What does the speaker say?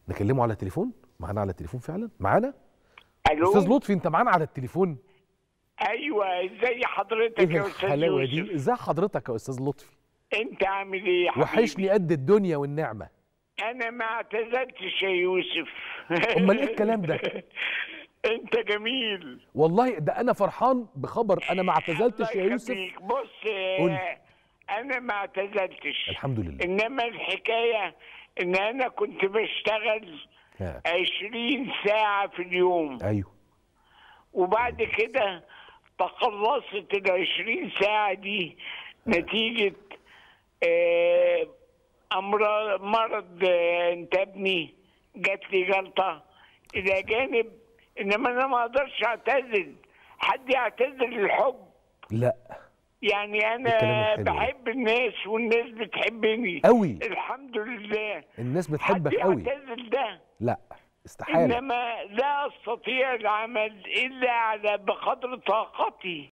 نكلمه على التليفون معانا على التليفون فعلا معانا الو استاذ لطفي انت معانا على التليفون ايوه ازي حضرتك ايه يا استاذ الحلاوه يوسف دي ازاي حضرتك يا استاذ لطفي انت عامل ايه يا حبيبي وحشني قد الدنيا والنعمه انا ما اعتزلتش يا يوسف امال ايه الكلام ده انت جميل والله ده انا فرحان بخبر انا ما اعتزلتش الله يا يوسف يخليك. بص آه، قول. انا ما اعتزلتش الحمد لله انما الحكايه ان انا كنت بشتغل ها. 20 ساعه في اليوم ايوه وبعد كده تخلصت ال 20 ساعة دي نتيجة آه، أمراض مرض آه، انتابني جات لي جلطة إلى جانب إنما أنا ما أقدرش أعتزل حد يعتزل الحب لا يعني الكلام أنا الحلو ده. بحب الناس والناس بتحبني قوي الحمد لله الناس حد بتحبك قوي يعتزل ده لا استحاله إنما لا أستطيع العمل إلا على بقدر طاقتي